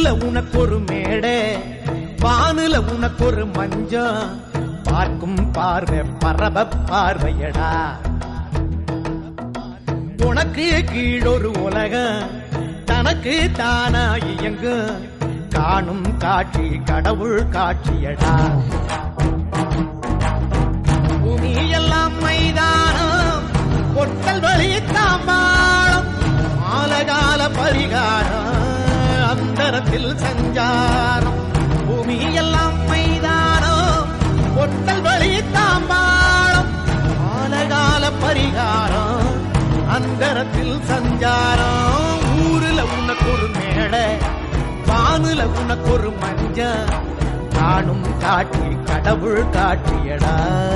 ஊருல உனக்கு ஒரு மேடை வானுல உனக்கு ஒரு மஞ்சம் பார்க்கும் பார்வை பரப பார்வையடா உனக்கு கீழொரு உலகம் தனக்கு தானா இயங்கும் காணும் காட்சி கடவுள் காட்சியடா பூமி எல்லாம் மைதானம் பொட்டல் வழி தாம்பாளம் மாலகால பரிகாரம் அந்தரத்தில் சஞ்சாரம் பூமி எல்லாம் மைதானம் பொட்டல் வழி தாம்பாளம் மாலகால பரிகாரம் அந்தரத்தில் சஞ்சாரம் ஊருல உனக்கு ஒரு மேடை வானுல உனக்கு ஒரு மஞ்ச காணும் காட்சி கடவுள் காட்சியடா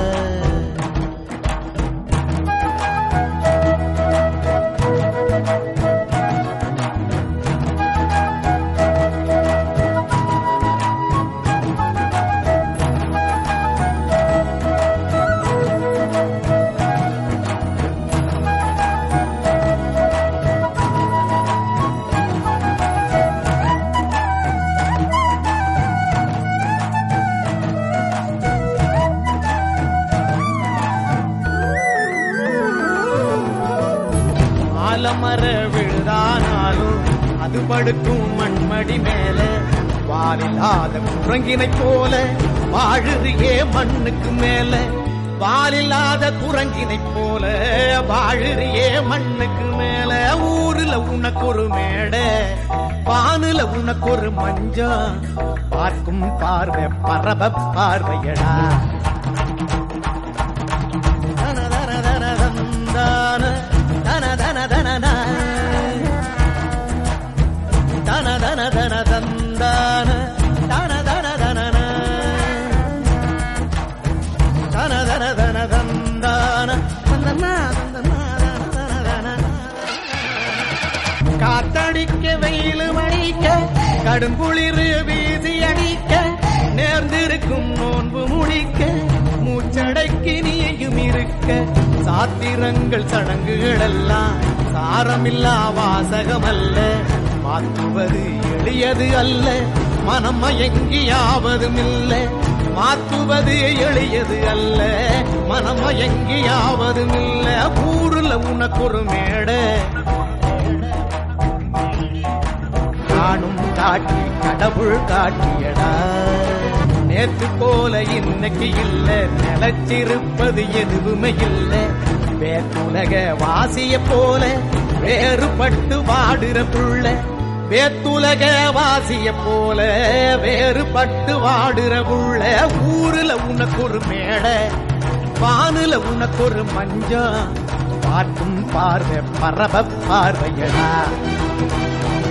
ஆலமர விழுதானாலும் அது படுக்கும் மண்மடி மேல வாலில்லாத குரங்கினை போல வாழுறியே மண்ணுக்கு மேல வாலில்லாத குரங்கினை போல வாழுறியே மண்ணுக்கு மேல ஊருல உனக்கு ஒரு மேடை வானுல உனக்கு ஒரு மஞ்சம் பார்க்கும் பார்வை பரப பார்வையடா தன தன தன தந்தான தன தன தன நா. தன தன தன தந்தான தன தன தன நா. தன தன தன தந்தான தந்தனா தந்தனா தன தன தன காத்தடிக்க வெயில் மணிக்க கடும் குளிர் வீசி அடிக்க நேர்ந்திருக்கும் நோன்பு முடிக்க மூச்சடைக்கு நீயும் இருக்க சாத்திரங்கள் சடங்குகள் எல்லாம் சாரமில்லா வாசகம் அல்ல மாற்றுவது எளியது அல்ல மனம் மயங்கியாவதும் இல்ல மாற்றுவது எளியது அல்ல மனம் மயங்கியாவதும் இல்ல ஊருல உனக்கு ஒரு மேடை காணும் காட்சி கடவுள் காட்டியடா நேத்து போல இன்னைக்கு இல்ல நிலைச்சிருப்பது எதுவுமே இல்ல வேத்துலக வாசிய போல வேறுபட்டு வாடுற புள்ள வேத்துலக வாசிய போல வேறுபட்டு வாடுற புள்ள ஊருல உனக்கு ஒரு மேடை வானுல உனக்கு ஒரு மஞ்சம் பார்க்கும் பார்வை பரப பார்வையடா